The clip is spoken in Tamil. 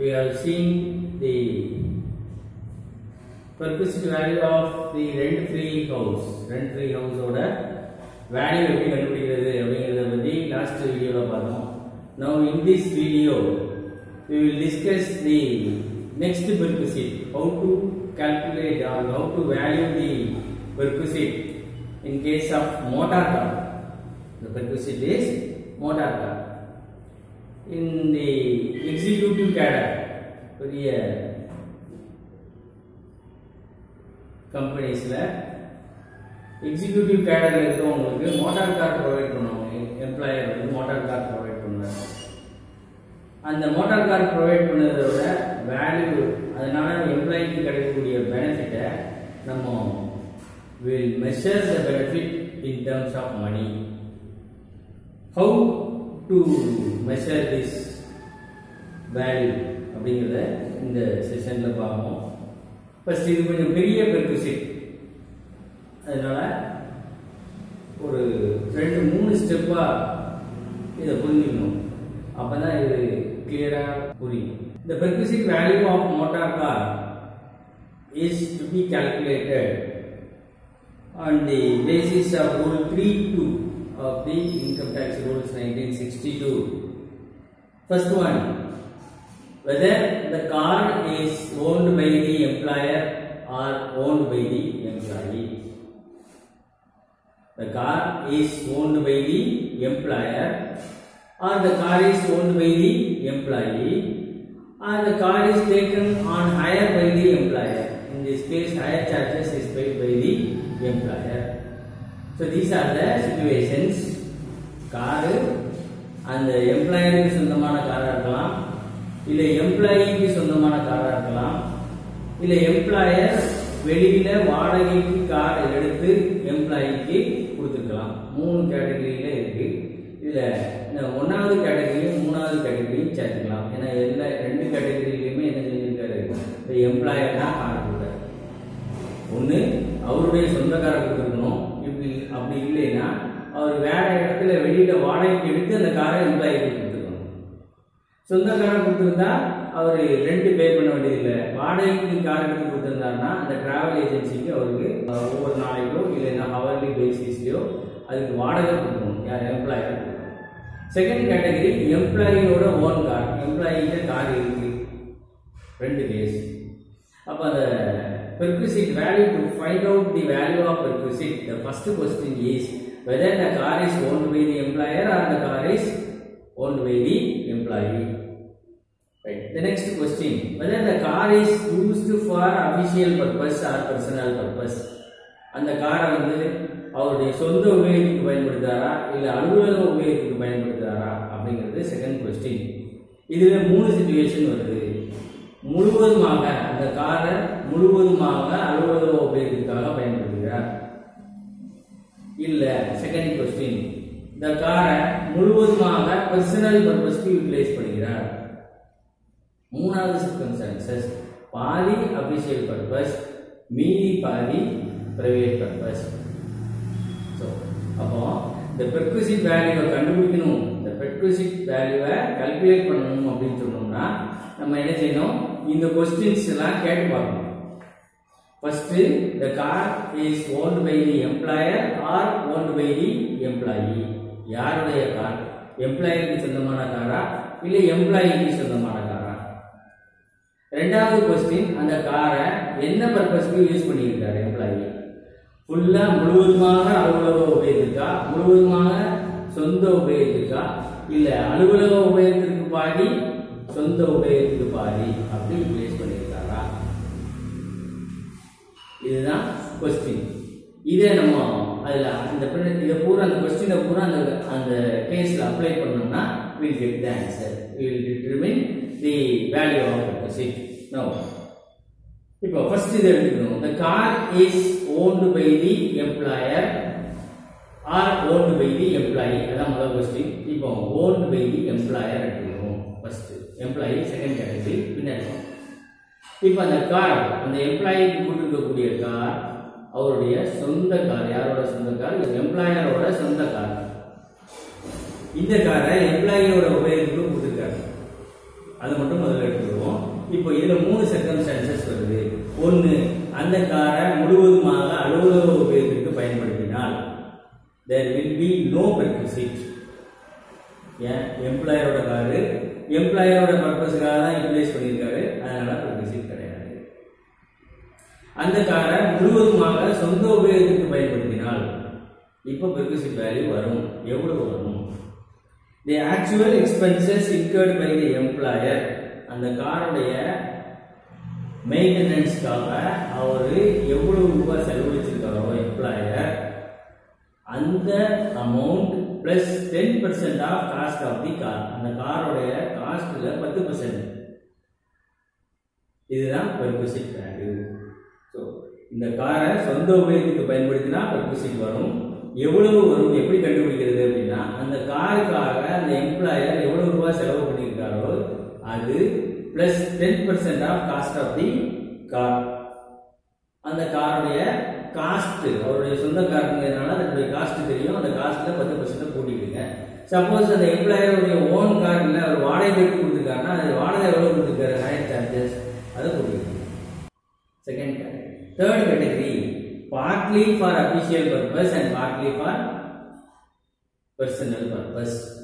we have seen the perquisite value of the rent free house rent free house ஓட வேல்யூ எப்படி கண்டுபிடிக்கிறது அப்படிங்கறத பத்தி லாஸ்ட் வீடியோல பார்த்தோம் now in this video we will discuss the next perquisite how to calculate or how to value the perquisite in case of motor car the perquisite is motor car in the executive cadre பெரிய கம்பெனிஸில் எக்ஸிக்யூட்டிவ் கேடரில் இருக்கிறவங்களுக்கு மோட்டார் கார் ப்ரொவைட் பண்ணுவாங்க எம்ப்ளாயர் வந்து மோட்டார் கார் ப்ரொவைட் பண்ணுவாங்க அந்த மோட்டார் கார் ப்ரொவைட் பண்ணதோட வேல்யூ அதனால எம்ப்ளாய்க்கு கிடைக்கக்கூடிய பெனிஃபிட்டை நம்ம will measure the benefit in terms of money how to measure this value அப்படிங்கிறத இந்த செஷனில் பார்ப்போம் ஃபர்ஸ்ட் இது கொஞ்சம் பெரிய பெர்குசிட் அதனால ஒரு ரெண்டு மூணு ஸ்டெப்பாக இதை புரிஞ்சுக்கணும் அப்போ தான் இது கிளியராக புரியும் இந்த perquisite value of motor car is to be calculated on the basis of rule 3.2 of the income tax rules 1962 first one whether the car is owned by the employer or owned by the employee. The car is owned by the employer or the car is owned by the employee or the car is taken on hire by the employer. In this case, hire charges is paid by the employer. So these are the situations. Car அந்த எம்ப்ளாயருக்கு சொந்தமான காராக இருக்கலாம் இல்லை எம்ப்ளாயிக்கு சொந்தமான காராக இருக்கலாம் இல்லை எம்ப்ளாயர் வெளியில வாடகைக்கு கார் எடுத்து எம்ப்ளாயிக்கு கொடுத்துருக்கலாம் மூணு கேட்டகரியில இருக்கு இதுல இந்த ஒன்னாவது கேட்டகரியும் மூணாவது கேட்டகரியும் சேர்த்துக்கலாம் ஏன்னா எல்லா ரெண்டு கேட்டகரியிலையுமே என்ன செஞ்சிருக்காரு இந்த எம்ப்ளாயர் தான் கார் கொடுத்தாரு ஒன்று அவருடைய சொந்த காரை கொடுத்துருக்கணும் இப்படி அப்படி இல்லைன்னா அவர் வேற இடத்துல வெளியில வாடகைக்கு எடுத்து அந்த காரை எம்ப்ளாயிக்கு கொடுத்துருக்கணும் சொந்த காரை கொடுத்துருந்தா அவர் ரெண்ட் பே பண்ண வேண்டியதில்லை வாடகைக்கு கார் எடுத்து கொடுத்துருந்தாருன்னா அந்த டிராவல் ஏஜென்சிக்கு அவருக்கு அஹ், ஒவ்வொரு நாளைக்கோ இல்லைன்னா ஹவர்லி பேசிஸ்லையோ அதுக்கு வாடகை கொடுக்கணும் யார் எம்ப்ளாயர் செகண்ட் கேட்டகரி எம்ப்ளாயியோட ஓன் கார் எம்ப்ளாயிட்ட கார் இருக்கு ரெண்டு கேஸ் அப்போ அந்த perquisite value to find out the value of perquisite the first question is whether the car is owned by the employer or the car is owned by the employee right the next question whether the car is used for official purpose or personal purpose அந்த காரை வந்து அவருடைய சொந்த உபயோகத்துக்கு பயன்படுத்தாரா இல்ல அலுவலக உபயோகத்துக்கு பயன்படுத்தாரா அப்படிங்கிறது செகண்ட் கொஸ்டின் இதுல மூணு சுச்சுவேஷன் வருது முழுவதுமாக அந்த காரை முழுவதுமாக அலுவலக உபயோகத்துக்காக பயன்படுத்துகிறார் இல்ல செகண்ட் கொஸ்டின் இந்த காரை முழுவதுமாக பர்சனல் பர்பஸ்க்கு யூட்டிலைஸ் பண்ணுகிறார் மூணாவது சர்க்கம்ஸ்டான்சஸ் பாதி அபிஷியல் பர்பஸ் மீதி பாதி பிரைவேட் பர்பஸ் ஸோ அப்போ இந்த பெர்குசிட் வேல்யூவை கண்டுபிடிக்கணும் இந்த பெர்குசிட் வேல்யூவை கால்குலேட் பண்ணணும் அப்படின்னு சொன்னோம்னா நம்ம என்ன செய்யணும் இந்த கொஸ்டின்ஸ் எல்லாம் கேட்டு பார்க்கணும் first the car is owned by the employer or owned by the employee யாருடைய கார் எம்ப்ளாயருக்கு சொந்தமான காரா இல்லை எம்ப்ளாயிக்கு சொந்தமான காரா ரெண்டாவது கொஸ்டின் அந்த காரை என்ன பர்பஸ்க்கு யூஸ் பண்ணியிருக்காரு எம்ப்ளாயி ஃபுல்லா முழுவதுமாக அலுவலக உபயோகத்திற்கா முழுவதுமாக சொந்த உபயோகத்திற்கா இல்ல அலுவலக உபயோகத்திற்கு பாதி சொந்த உபயோகத்துக்கு பாதி அப்படி யூட்டிலைஸ் பண்ணியிருக்காரா இதுதான் கொஸ்டின் இதை நம்ம அதில் அந்த பின்ன- இதை பூரா அந்த கொஸ்டினை பூரா அந்த அந்த கேஸில் அப்ளை பண்ணோம்னா will get the answer will determine the value of question no இப்போ ஃபர்ஸ்ட் இதை எடுத்துக்கணும் the car is owned by the employer or owned by the employee அதான் முதல் கொஸ்டின் இப்போ owned by the employer எடுத்துக்கணும் ஃபர்ஸ்ட் எம்ப்ளாயி செகண்ட் கேட்டகரி பின்னாடி இப்போ அந்த கார் அந்த எம்ப்ளாயிக்கு கொடுத்துருக்கக்கூடிய கார் அவருடைய சொந்த கார் யாரோட சொந்த கார் எம்ப்ளாயரோட சொந்த கார் இந்த காரை எம்ப்ளாயியோட உபயோகத்துக்கு கொடுத்துருக்காரு அது மட்டும் முதல்ல எடுத்துருவோம் இப்போ இதுல மூணு சர்க்கம்ஸ்டான்சஸ் வருது ஒன்னு அந்த காரை முழுவதுமாக அலுவலக உபயோகத்திற்கு பயன்படுத்தினால் there will be no perquisite ஏன் எம்ப்ளாயரோட காரு எம்ப்ளாயரோட பர்பஸுக்காக தான் யூட்டிலைஸ் பண்ணியிருக்காரு அதனால பெர்குசிட் கிடையாது அந்த காரை முழுவதுமாக சொந்த உபயோகத்துக்கு பயன்படுத்தினால் இப்போ பெர்குசிட் வேல்யூ வரும் எவ்வளவு வரும் the actual expenses incurred by the employer அந்த காருடைய மெயின்டெனன்ஸ்க்காக அவர் எவ்வளவு ரூபாய் செலவழிச்சிருக்காரோ எம்ப்ளாயர் அந்த amount plus ten percent of cost of the car அந்த காரோடைய காஸ்ட்ல பத்து பர்சன்ட் இதுதான் பெர்குசிட் வேல்யூ ஸோ இந்த காரை சொந்த உபயோகத்துக்கு பயன்படுத்தினா பெர்குசிட் வரும் எவ்வளவு வரும் எப்படி கண்டுபிடிக்கிறது அப்படின்னா அந்த காருக்காக அந்த எம்ப்ளாயர் எவ்வளவு ரூபாய் செலவு பண்ணியிருக்காரோ அது plus ten percent of cost of the car அந்த காருடைய காஸ்ட் அவருடைய சொந்த காருங்கிறதுனால அதனுடைய காஸ்ட் தெரியும் அந்த காஸ்ட்ல பத்து பர்சன்ட் கூட்டிடுங்க சப்போஸ் அந்த எம்ப்ளாயருடைய ஓன் கார் இல்லை அவர் வாடகை எடுத்து கொடுத்துருக்காருன்னா அது வாடகை எவ்வளவு கொடுத்துருக்காரு ஹையர் சார்ஜஸ் அதை கூட்டிடுங்க second third category partly for official purpose and partly for personal purpose